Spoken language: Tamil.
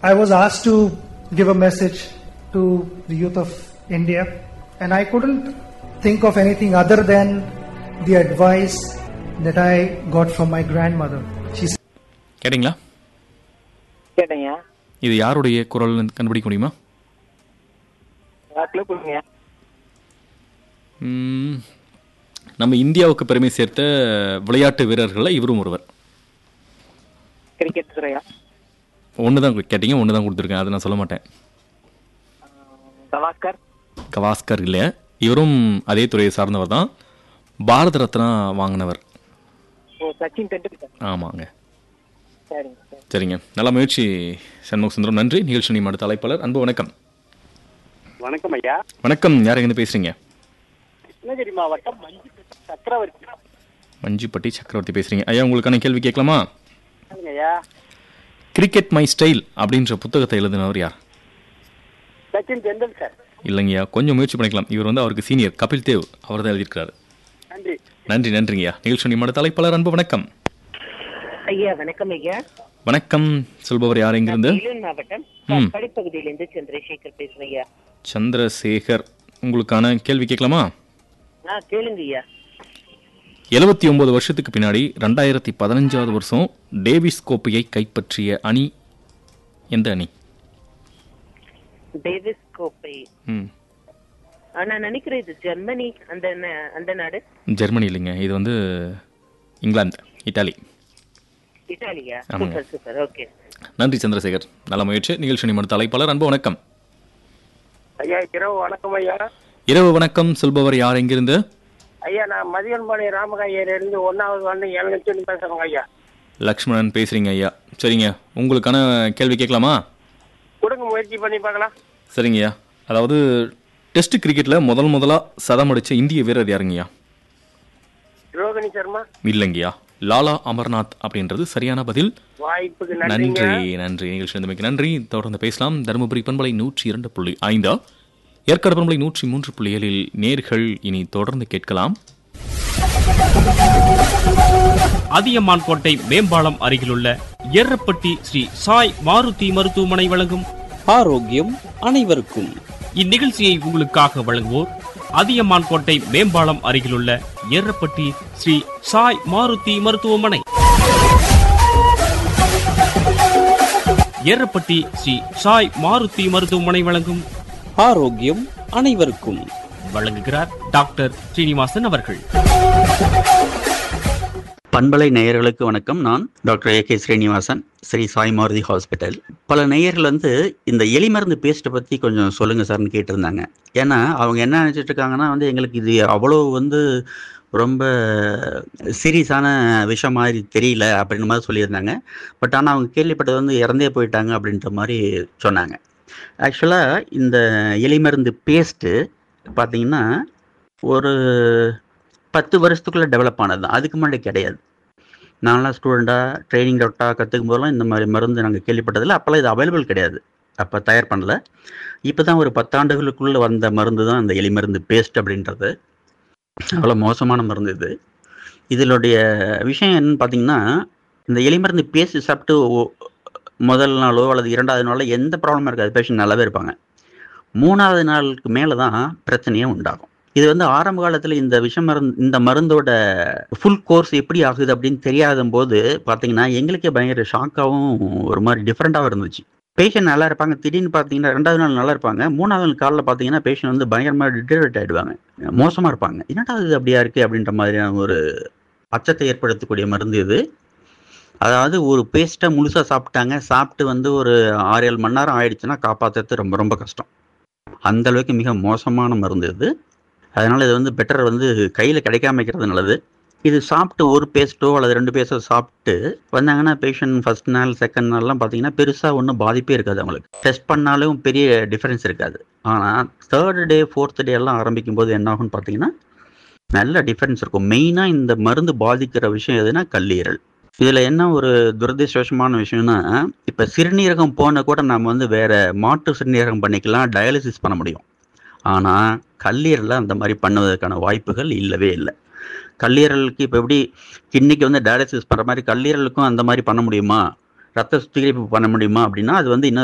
I was asked to give a message to the youth of India, and I couldn't think of anything other than the advice that I got from my grandmother. She கேட்டிங்களா கேட்டேங்க இது யாருடைய குரல்னு கண்டுபிடிக்க முடியுமா கிளிப் கொடுங்க ம், நம்ம இந்தியாவுக்கு பெருமை சேர்த்த விளையாட்டு வீரர்களில் இவரும் ஒருவர் கிரிக்கெட் துறையா ஒன்று தான் கேட்டீங்க ஒன்று தான் கொடுத்துருக்கேன் அதை நான் சொல்ல மாட்டேன் கவாஸ்கர் கவாஸ்கர் இல்லை இவரும் அதே துறையை சார்ந்தவர் தான் பாரத ரத்னா வாங்கினவர் ஓ சச்சின் டெண்டுல்கர் ஆமாங்க சரிங்க சரி சரிங்க நல்ல முயற்சி சண்முக சுந்தரம் நன்றி நிகழ்ச்சி நீ அடுத்த அழைப்பாளர் அன்பு வணக்கம் வணக்கம் ஐயா வணக்கம் யார் எங்கேருந்து பேசுறீங்க கிருஷ்ணகிரி மாவட்டம் மஞ்சு சக்கரவர்த்தி மஞ்சுப்பட்டி சக்கரவர்த்தி பேசுறீங்க ஐயா உங்களுக்கான கேள்வி கேட்கலாமா சொல்லுங்க ஐயா கிரிக்கெட் மை ஸ்டைல் அப்படின்ற புத்தகத்தை எழுதினவர் யார் சச்சின் டெண்டுல்கர் இல்லைங்கய்யா கொஞ்சம் முயற்சி பண்ணிக்கலாம் இவர் வந்து அவருக்கு சீனியர் கபில் தேவ் அவர் தான் எழுதியிருக்கிறாரு நன்றி நன்றி நன்றிங்கய்யா நிகழ்ச்சி நீ அடுத்த அழைப்பாளர் அன்பு வணக்கம் ஐயா வணக்கம் ஐயா வணக்கம் சொல்பவர் யார் எங்கிருந்து வேலூர் மாவட்டம் ம். படிப்பகுதியிலிருந்து சந்திரசேகர் பேசுறேன் ஐயா சந்திரசேகர் உங்களுக்கான கேள்வி கேட்கலாமா ஆ கேளுங்க ஐயா எழுபத்தி ஒன்பது வருஷத்துக்கு பின்னாடி ரெண்டாயிரத்தி பதினஞ்சாவது வருஷம் டேவிஸ் கோப்பையை கைப்பற்றிய அணி எந்த அணி டேவிஸ் கோப்பை ம் ஆ, நான் நினைக்கிறேன் இது ஜெர்மனி அந்த ந- அந்த நாடு ஜெர்மனி இல்லைங்க இது வந்து இங்கிலாந்து இத்தாலி இத்தாலியா ஆமாங்க. சூப்பர் சூப்பர் ஓகே நன்றி சந்திரசேகர் நல்ல முயற்சி நிகழ்ச்சி நிமிட தலைப்பாளர் அன்பு வணக்கம் ஐயா இரவு வணக்கம் ஐயா இரவு வணக்கம் சொல்பவர் யார் எங்கிருந்து ஐயா நான் மதியன்பாளையம் ராமகாயிலிருந்து ஒன்னாவது வந்து எழுநூத்தி பேசுறேங்க ஐயா லக்ஷ்மணன் பேசுறீங்க ஐயா சரிங்க உங்களுக்கான கேள்வி கேட்கலாமா கொடுங்க முயற்சி பண்ணி பார்க்கலாம் சரிங்கய்யா அதாவது டெஸ்ட் கிரிக்கெட்ல முதல் முதலா சதம் அடிச்ச இந்திய வீரர் யாருங்கய்யா ரோகிணி சர்மா இல்லைங்கய்யா லாலா அமர்நாத் அப்படின்றது சரியான பதில் வாய்ப்புக்கு நன்றிங்க நன்றி நன்றி நிகழ்ச்சி வந்தமைக்கு நன்றி தொடர்ந்து பேசலாம் தருமபுரி பண்பலை நூற்றி இரண்டு புள்ளி ஐந்தா ஏற்காடு பண்பலை நூற்றி மூன்று புள்ளி ஏழில் நேர்கள் இனி தொடர்ந்து கேட்கலாம் அதியமான் கோட்டை மேம்பாலம் அருகிலுள்ள எர்ரப்பட்டி ஸ்ரீ சாய் மாருதி மருத்துவமனை வழங்கும் ஆரோக்கியம் அனைவருக்கும் இந்நிகழ்ச்சியை உங்களுக்காக வழங்குவோர் அதியமான் கோட்டை மேம்பாலம் அருகிலுள்ள எர்ரப்பட்டி ஸ்ரீ சாய் மாருதி மருத்துவமனை எர்ரப்பட்டி ஸ்ரீ சாய் மாருதி மருத்துவமனை வழங்கும் ஆரோக்கியம் அனைவருக்கும் வழங்குகிறார் டாக்டர் ஸ்ரீனிவாசன் அவர்கள் பண்பலை நேயர்களுக்கு வணக்கம் நான் doctor A K Srinivasan Sri Sai Maruthi hospital பல நேயர்கள் வந்து இந்த எலிமருந்து பேஸ்ட்டை பற்றி கொஞ்சம் சொல்லுங்கள் சார்னு கேட்டிருந்தாங்க ஏன்னா அவங்க என்ன நினச்சிட்டு இருக்காங்கன்னா வந்து எங்களுக்கு இது அவ்வளோ வந்து ரொம்ப சீரியஸான விஷயம் மாதிரி தெரியல அப்படின்ற மாதிரி சொல்லியிருந்தாங்க பட் ஆனால் அவங்க கேள்விப்பட்டது வந்து இறந்தே போயிட்டாங்க அப்படின்ற மாதிரி சொன்னாங்க ஆக்சுவலாக இந்த எலிமருந்து பேஸ்ட்டு பார்த்தீங்கன்னா ஒரு பத்து வருஷத்துக்குள்ளே டெவலப் ஆனது தான் அதுக்கு முன்னாடி கிடையாது நான்லாம் ஸ்டூடெண்ட்டாக ட்ரைனிங் டாக்டராக கற்றுக்கும் போதெல்லாம் இந்த மாதிரி மருந்து நாங்கள் கேள்விப்பட்டதில்ல அப்போல்லாம் இது அவைலபிள் கிடையாது அப்போ தயார் பண்ணல இப்போ தான் ஒரு பத்தாண்டுகளுக்குள்ளே வந்த மருந்து தான் இந்த எலி மருந்து பேஸ்ட் அப்படின்றது அவ்வளோ மோசமான மருந்து இது இதனுடைய விஷயம் என்னன்னு பார்த்தீங்கன்னா இந்த எலி மருந்து பேஸ்ட் சாப்பிட்டு ஒ- முதல் நாளோ அல்லது இரண்டாவது நாளோ எந்த ப்ராப்ளமும் இருக்காது பேஷண்ட் நல்லாவே இருப்பாங்க மூணாவது நாளுக்கு மேலே தான் பிரச்சனையே உண்டாகும் இது வந்து ஆரம்ப காலத்தில் இந்த விஷ மருந்து இந்த மருந்தோட ஃபுல் கோர்ஸ் எப்படி ஆகுது அப்படின்னு தெரியாத போது பார்த்தீங்கன்னா எங்களுக்கே பயங்கர ஷாக்காகவும் ஒரு மாதிரி டிஃப்ரெண்ட்டாகவும் இருந்துச்சு பேஷண்ட் நல்லா இருப்பாங்க திடீர்னு பார்த்தீங்கன்னா ரெண்டாவது நாள் நல்லா இருப்பாங்க மூணாவது நாள் காலையில் பார்த்தீங்கன்னா பேஷண்ட் வந்து பயங்கரமாக டிட்டரேட் ஆகிடுவாங்க மோசமாக இருப்பாங்க என்னடா இது அப்படியா இருக்குது அப்படின்ற மாதிரியான ஒரு அச்சத்தை ஏற்படுத்தக்கூடிய மருந்து இது அதாவது ஒரு பேஸ்ட்டை முழுசாக சாப்பிட்டாங்க சாப்பிட்டு வந்து ஒரு ஆறு ஏழு மணி நேரம் ஆயிடுச்சுன்னா காப்பாற்றுறது ரொம்ப ரொம்ப கஷ்டம் அந்த அளவுக்கு மிக மோசமான மருந்து இது அதனால் இது வந்து பெட்டர் வந்து கையில் கிடைக்காம வைக்கிறது நல்லது இது சாப்பிட்டு ஒரு பேஸ்ட்டோ அல்லது ரெண்டு பேஸ்ட்டோ சாப்பிட்டு வந்தாங்கன்னா பேஷண்ட் ஃபர்ஸ்ட் நாள் செகண்ட் நாள்லாம் பார்த்தீங்கன்னா பெருசாக ஒன்றும் பாதிப்பே இருக்காது அவங்களுக்கு டெஸ்ட் பண்ணாலும் பெரிய டிஃபரன்ஸ் இருக்காது ஆனால் தேர்ட் டே ஃபோர்த் டே எல்லாம் ஆரம்பிக்கும் போது என்ன ஆகும்னு பார்த்தீங்கன்னா நல்ல டிஃபரன்ஸ் இருக்கும் மெயினாக இந்த மருந்து பாதிக்கிற விஷயம் எதுனா கல்லீரல் இதில் என்ன ஒரு துரதிருஷ்டவசமான விஷயம்னா இப்போ சிறுநீரகம் போன கூட நம்ம வந்து வேற மாற்று சிறுநீரகம் பண்ணிக்கலாம் டயாலிசிஸ் பண்ண முடியும் ஆனால் கல்லீரலில் அந்த மாதிரி பண்ணுவதற்கான வாய்ப்புகள் இல்லவே இல்லை கல்லீரலுக்கு இப்போ எப்படி கிட்னிக்கு வந்து டயாலிசிஸ் பண்ணுற மாதிரி கல்லீரலுக்கும் அந்த மாதிரி பண்ண முடியுமா ரத்த சுத்திகரிப்பு பண்ண முடியுமா அப்படின்னா அது வந்து இன்னும்